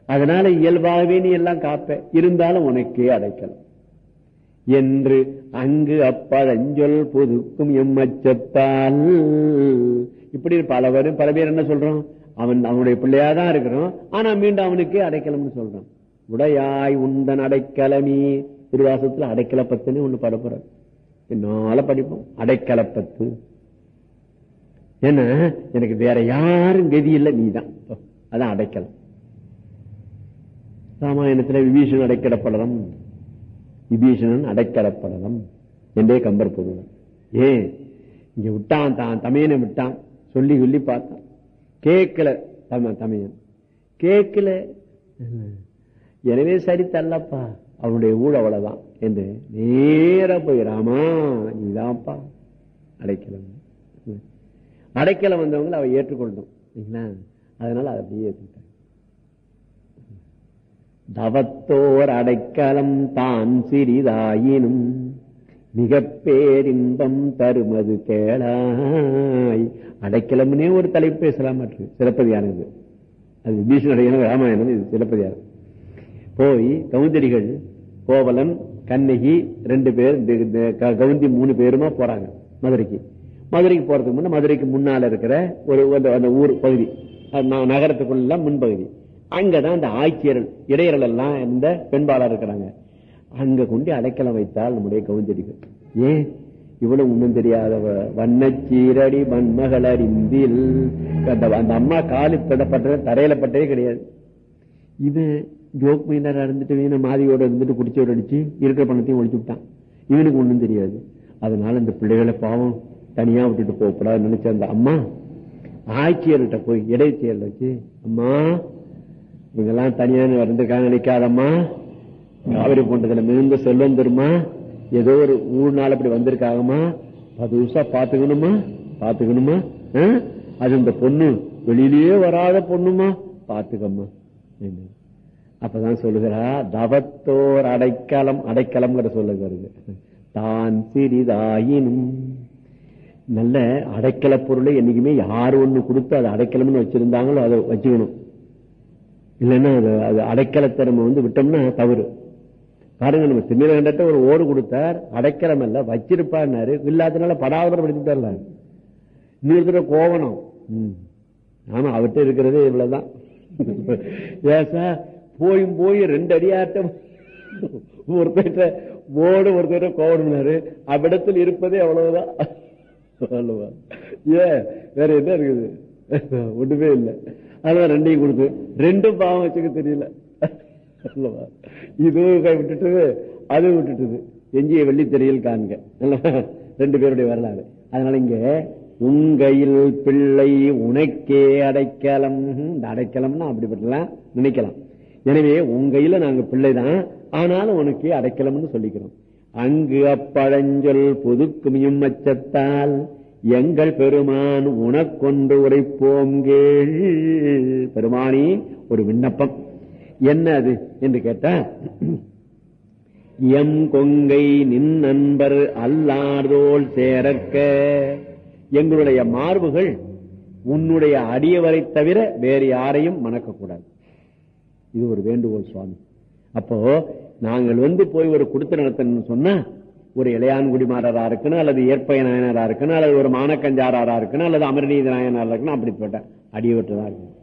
அதனால இயல்பாகவே நீ எல்லாம் காப்ப இருந்தாலும் உனக்கே அடைக்கலாம் என்று அங்கு அப்பழஞ்சொல் புதுக்கும் எம்மச்சத்தால் இப்படி பல பேர் பல பேர் என்ன சொல்றோம் அவன் அவனுடைய பிள்ளையாதான் இருக்கிறோம் ஆனா மீண்டும் அவனுக்கே அடைக்கலம்னு சொல்றான் உடையாய் உந்தன் அடைக்கலமே திருவாசத்துல அடைக்கலப்பத்துன்னு ஒண்ணு பரப்புற பின்னால படிப்போம் அடைக்கலப்பத்து ஏன்னா எனக்கு வேற யாரும் கதி இல்லை நீதான் அதான் அடைக்கலம் ராமாயணத்துல விபீஷன் அடைக்கலப்படலம் விபீஷணன் அடைக்கலப்படலம் என்றே கம்பர் பொருள் ஏன் இங்க விட்டான் தான் தமையனை விட்டான் சொல்லி சொல்லி பார்த்தான் கேட்கல தம தமையன் கேட்கல எனவே சரி தள்ளப்பா அவனுடைய ஊழ அவ்வளவுதான் என்று நேர போய் ராமா நீதான்ப்பா அடைக்கலம் அடைக்கலம் வந்தவங்களை அவ ஏற்றுக்கொள்ளணும் சரிங்களா அதனால அதை அப்படியே ஏற்றுக்கிட்டாங்க தவத்தோர் அடைக்கலம் தான் சிறிதாயினும் மிக பேரின்பம் தருமது கேளாய் அடைக்கலம்னே ஒரு தலைப்பு பேசலாம் சிறப்பதியானது அது விபீஷனுடைய ராமாயணம் இது சிலப்பதியாரம் போய் கவுந்தடிகள் கோவலன் கண்ணகி ரெண்டு பேர் கவுந்தி மூணு பேருமா போறாங்க மதுரைக்கு மதுரைக்கு போறதுக்கு முன்ன மதுரைக்கு முன்னால இருக்கிற ஒரு அந்த ஊர் பகுதி நகரத்துக்குள்ள முன்பகுதி அங்கதான் அந்த ஆட்சியர்கள் இடையர்கள் எல்லாம் இந்த பெண்பாளர் இருக்கிறாங்க அங்க கொண்டு அடைக்கலம் வைத்தால் நம்முடைய கவுந்தடிகள் ஏன் இவ்வளவு ஒண்ணும் தெரியாத வண்ணச்சீரடி மண்மகள் அறிந்தில் அந்த அம்மா காலு பட்டது தரையில பட்டதே கிடையாது இது ஜோக் மைனரா இருந்துட்டு வீண மாதியோட இருந்துட்டு குடிச்சோட அடிச்சு இருக்கிற பணத்தையும் ஒழிச்சு விட்டான் இவனுக்கு ஒண்ணும் தெரியாது அதனால இந்த பிள்ளைகளை பாவம் தனியா விட்டுட்டு போகக்கூடாது நினைச்ச அந்த அம்மா ஆட்சியர்கிட்ட போய் இடைச்செயல் வச்சு அம்மா இவங்கெல்லாம் தனியா இருந்திருக்காங்க நினைக்காதம்மா காவிரி போன்றதுல மிகுந்த செல்வம் தருமா ஏதோ ஒரு ஊர் நாள் அப்படி வந்திருக்காங்கம்மா பதுசா பாத்துக்கணுமா பாத்துக்கணுமா அது இந்த பொண்ணு வெளியிலேயே வராத பொண்ணுமா பாத்துக்கம்மா அப்பதான் சொல்லுகிறா தவத்தோர் அடைக்கலம் அடைக்கலம்ங்கிற சொல்லுகிறது தான் சிறிதாயினும் நல்ல அடைக்கல பொருளை என்னைக்குமே யார் ஒண்ணு கொடுத்து அதை அடைக்கலம்னு வச்சிருந்தாங்களோ அதை வச்சுக்கணும் இல்லைன்னா அது அது அடைக்கலத்திறமை வந்து விட்டோம்னா தவறு பாருங்க நம்ம திமிரகண்டத்தை ஒரு ஓடு கொடுத்தார் அடைக்கலம் அல்ல வச்சிருப்பாரு இல்லாதனால படாதவரை படிச்சுட்டார்ல இன்னொரு தடவை கோவணம் ஆமா அவர்கிட்ட இருக்கிறது இவ்வளவுதான் ஏசா போயும் போய் ரெண்டு அடியாட்டம் ஒருத்தர் ஓடு ஒருத்தர் கோவணும்னாரு அவ்விடத்தில் இருப்பதே அவ்வளவுதான் ஏன் வேற என்ன இருக்குது ஒண்ணுமே இல்லை அதான் ரெண்டையும் கொடுத்து ரெண்டும் பாவம் வச்சுக்க தெரியல இதுவும் கை விட்டுட்டு அதுவும் விட்டுட்டுது எஞ்சிய வெள்ளி தெரியல் காண்க ரெண்டு பேருடைய வரலாறு அதனால இங்க உங்கையில் பிள்ளை உனக்கே அடைக்கலம் இந்த அடைக்கலம்னா அப்படிப்பட்டலாம் நினைக்கலாம் எனவே உங்கையில நாங்க பிள்ளைதான் ஆனாலும் உனக்கே அடைக்கலம்னு சொல்லிக்கிறோம் அங்கு அப்பழஞ்சொல் புதுக்குமியும் அச்சத்தால் எங்கள் பெருமான் உனக்கொன்று உரைப்போம் கேள் பெருமானி ஒரு விண்ணப்பம் என்ன அது என்று கேட்டா எம் கொங்கை நின் நண்பர் அல்லாதோல் சேரற்க எங்களுடைய மார்புகள் உன்னுடைய அடியவரை தவிர வேறு யாரையும் மணக்கக்கூடாது இது ஒரு வேண்டுகோள் சுவாமி அப்போ நாங்கள் வந்து போய் ஒரு குடுத்த நடத்தணும்னு சொன்னா ஒரு இளையான்குடி மாறரா இருக்கணும் அல்லது ஏற்பய நாயனரா இருக்கணும் அல்லது ஒரு மானக்கஞ்சாரா இருக்கணும் அல்லது அமரநீதி நாயனரா இருக்கணும் அப்படி போட்ட அடியவற்றதா இருக்கணும்